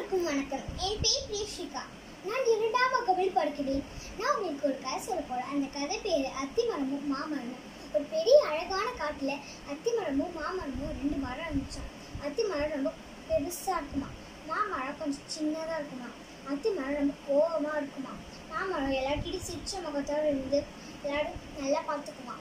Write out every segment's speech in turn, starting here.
அனைவருக்கும் வணக்கம் என் பேர் பிரியஷிகா நான் இரண்டாம் வகுப்பில் படிக்கிறேன் நான் உங்களுக்கு ஒரு கதை சொல்ல போறேன் அந்த கதை பேர் அத்திமரமும் மாமரமும் ஒரு பெரிய அழகான காட்டுல அத்திமரமும் மாமரமும் ரெண்டு மரம் இருந்துச்சாம் அத்திமரம் ரொம்ப பெருசா இருக்குமா மாமரம் கொஞ்சம் சின்னதா இருக்குமா அத்திமரம் ரொம்ப கோவமா இருக்குமா மாமரம் எல்லார்கிட்டையும் சிரிச்ச முகத்தோட இருந்து எல்லாரும் நல்லா பார்த்துக்குமா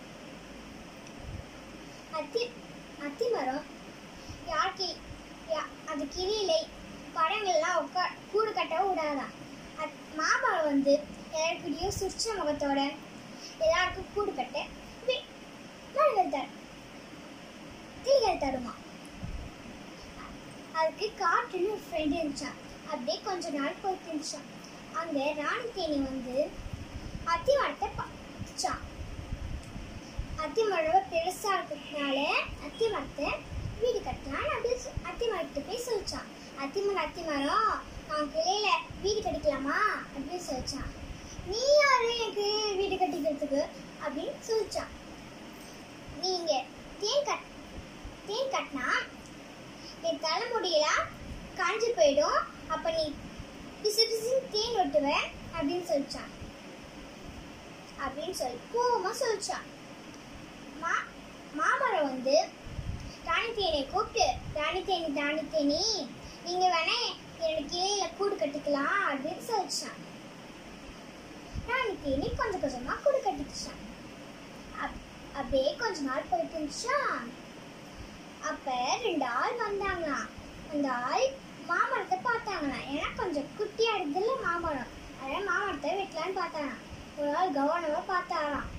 அத்தி அத்திமரம் யாருக்கு யா- அது கிளியிலை பழங்கள்லாம் உட்கா கூடு கட்டவும் விடாதான் அத்- மாமரம் வந்து எல்லாருக்கிட்டையும் சுற்ற முகத்தோட எல்லாருக்கும் கூடு கட்ட வி- மரங்கள் தரும் கிளிகள் தருமா அதுக்கு காட்டுன்னு ஒரு ஃப்ரெண்ட் இருந்துச்சான் அப்படியே கொஞ்ச நாள் போயிட்டு இருந்துச்சான் அங்க ராணி தேனி வந்து அத்தி மரத்தை பார்த்துச்சான் அத்தி மரம் பெருசா இருக்கிறதுனால அத்தி மரத்தை வீடு கட்டலாம் அப்படி அத்தி மரத்தை போய் சொல்லிச்சான் அத்தி மரம் அத்தி மரம் நான் கிளையில வீடு கட்டிக்கலாமா அப்படின்னு சொல்லிச்சான் நீ யாரு எனக்கு வீடு கட்டிக்கிறதுக்கு அப்படின்னு சொல்லிச்சான் நீங்க தேன் கட் தேன் கட்டினா என் தலைமுடியெல்லாம் காஞ்சு போயிடும் அப்ப நீ பிசு பிசுன்னு தேன் ஒட்டுவ அப்படின்னு சொல்லிச்சான் அப்படின்னு சொல்லி கோவமா சொல்லிச்சான் மா மாமரம் வந்து ராணி தேனை கூப்பிட்டு ராணி தேனி ராணி தேனி நீங்க வேணா எனக்கு கிளையில கூடு கட்டிக்கலாம் அப்படின்னு சொல்லிச்சான் ராணி தேனி கொஞ்சம் கொஞ்சமா கூடு கட்டிக்கிச்சான் அப்- அப்படியே கொஞ்ச நாள் போயிட்டு இருந்துச்சா அப்ப ரெண்டு ஆள் வந்தாங்களாம் அந்த ஆள் மாமரத்தை பார்த்தாங்களாம் ஏன்னா கொஞ்சம் குட்டியா இருந்ததுல மாமரம் அதனால மாமரத்தை வெட்டலான்னு பார்த்தாங்களாம் ஒரு ஆள் கவனமா பார்த்தாராம்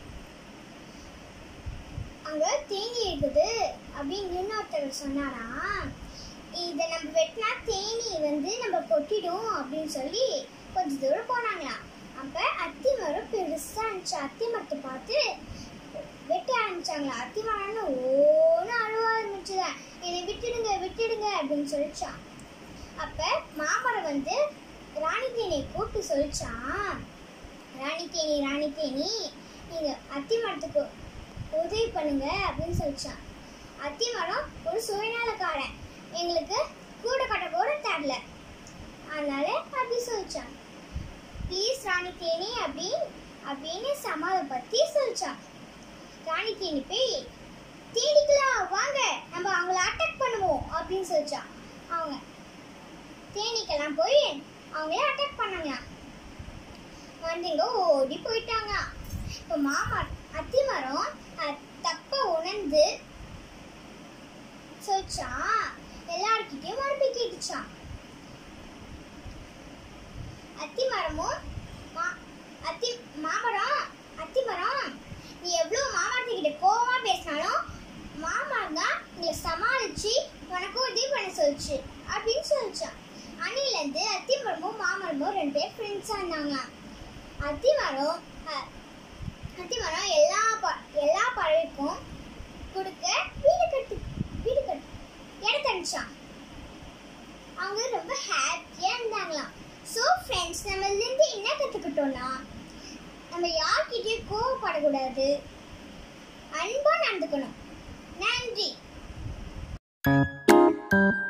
அங்க தேனி இருக்குது அப்படின்னு இன்னொருத்தர் சொன்னாராம் இதை நம்ம வெட்டினா தேனி வந்து நம்ம கொட்டிடும் அப்படின்னு சொல்லி கொஞ்ச தூரம் போனாங்களாம் அப்ப அத்தி மரம் பெருசா இருந்துச்சு அத்தி மரத்தை பார்த்து வெட்ட ஆரம்பிச்சாங்களா அத்தி மரம்னு ஓன்னு அழுவ ஆரம்பிச்சுதான் என்னை விட்டுடுங்க விட்டுடுங்க அப்படின்னு சொல்லிச்சான் அப்ப மாமரம் வந்து ராணி தேனியை கூப்பிட்டு சொல்லிச்சான் ராணி தேனி ராணி தேனி நீங்க அத்தி மரத்துக்கு உதவி பண்ணுங்க அப்படின்னு சொல்லிச்சான் அத்தி மரம் ஒரு சுயநலக்காரன் எங்களுக்கு கூட கட்ட கூட தரல அதனால அப்படி சொல்லிச்சான் ப்ளீஸ் ராணி தேனி அப்படி அப்படின்னு சமாதை பத்தி சொல்லிச்சான் ராணி தேனி போய் தேனிக்கலாம் வாங்க நம்ம அவங்கள அட்டாக் பண்ணுவோம் அப்படின்னு சொல்லிச்சான் அவங்க தேனீக்கெல்லாம் போய் அவங்கள அட்டாக் பண்ணாங்களாம் வந்தீங்க ஓடி போயிட்டாங்க இப்போ மாமா அத்தி மரம் அஹ், தப்ப உணர்ந்து சொல்லிச்சான் எல்லார்கிட்டயும் மறுபடி கேட்டுச்சான் அத்தி மரமும் மா- அத்தி மாமரம் அத்தி மரம் நீ எவ்வளவு மாமரத்துக்கிட்ட கோவமா பேசினாலும் மாமரம் தான் நீ சமாளிச்சு உனக்கு உதவி பண்ண சொல்லுச்சு அப்படின்னு சொல்லிச்சான் அன்னிலேருந்து அத்தி மரமும் மாமரமும் ரெண்டு பேர் ஃப்ரெண்ட்ஸாக இருந்தாங்க அத்தி மரம் அஹ், அத்தி மரம் எல்லா ப எல்லா பறவைக்கும் கொடுக்க வீடு கட்டு வீடு கட்டு இடத்த அனுப்பிச்சான் அவங்க ரொம்ப ஹாப்பியாக இருந்தாங்களாம் ஸோ ஃப்ரெண்ட்ஸ் நம்ம இதுலேருந்து என்ன கற்றுக்கிட்டோம்னா நம்ம யார்கிட்டயும் கோவப்படக்கூடாது அன்பாக நடந்துக்கணும் நன்றி